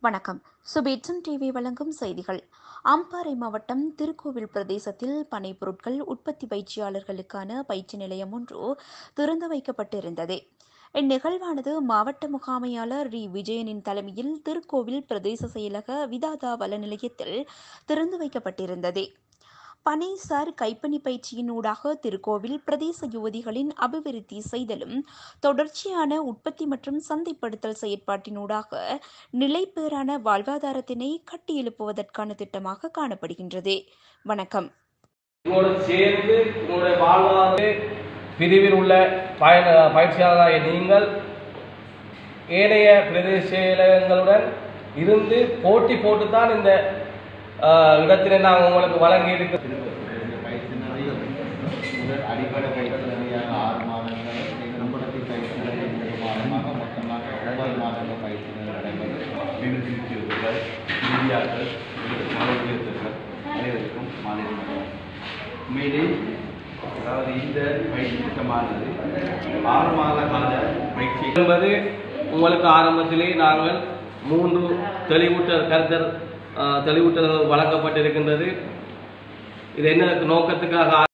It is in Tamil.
வணக்கம் சுபேட்சம் டிவி வழங்கும் செய்திகள் அம்பாறை மாவட்டம் திருக்கோவில் பிரதேசத்தில் பனை பொருட்கள் உற்பத்தி பயிற்சியாளர்களுக்கான பயிற்சி நிலையம் ஒன்று திறந்து வைக்கப்பட்டிருந்தது இந்நிகழ்வானது மாவட்ட முகாமையாளர் ரி விஜயனின் தலைமையில் திருக்கோவில் பிரதேச செயலக விதாதா வள நிலையத்தில் திறந்து வைக்கப்பட்டிருந்தது பனைசார் கைப்பணி பயிற்சியினூடாக திருக்கோவில் பிரதேச யுவதிகளின் அபிவிருத்தி செய்தலும் தொடர்ச்சியான உற்பத்தி மற்றும் சந்தைப்படுத்தல் செயற்பாட்டினூடாக நிலைபேறான வாழ்வாதாரத்தினை கட்டியெழுப்புவதற்கான திட்டமாக காணப்படுகின்றது வணக்கம் உங்களோட சேர்ந்து உங்களுடைய வாழ்வாதார பிரிவில் உள்ள பயண பயிற்சியாளராகிய நீங்கள் ஏனைய பிரதேச செயலகங்களுடன் இருந்து போட்டி போட்டுத்தான் இந்த ஆஹ், இடத்தினை நாங்கள் உங்களுக்கு வழங்கி இருக்க திருப்பத்தூரில் பயிற்சி நிலையம் முதல் அடிப்படை பயிற்சி நிலையாக ஆறு மாதங்கள் நிறுவனத்தின் பயிற்சி நிலையம் மூன்று மாதமாக மொத்தமாக ஒன்பது மாதங்கள் பயிற்சி நிலை நடைபெறும் நிறுத்தியிருப்பீர்கள் இந்தியாக்கள் மாநிலத்திற்கள் அனைவருக்கும் மாநில மக்கள் உண்மையிலே அதாவது இந்த பயிற்சி திட்டமானது ஆறு மாத கால பயிற்சி என்பது உங்களுக்கு ஆரம்பத்திலே நாங்கள் மூன்று தெளிவூட்டல் கருத்தர் ஆஹ், தெளிவூட்டல்கள் வழங்கப்பட்டிருக்கின்றது இது என்ன நோக்கத்துக்காக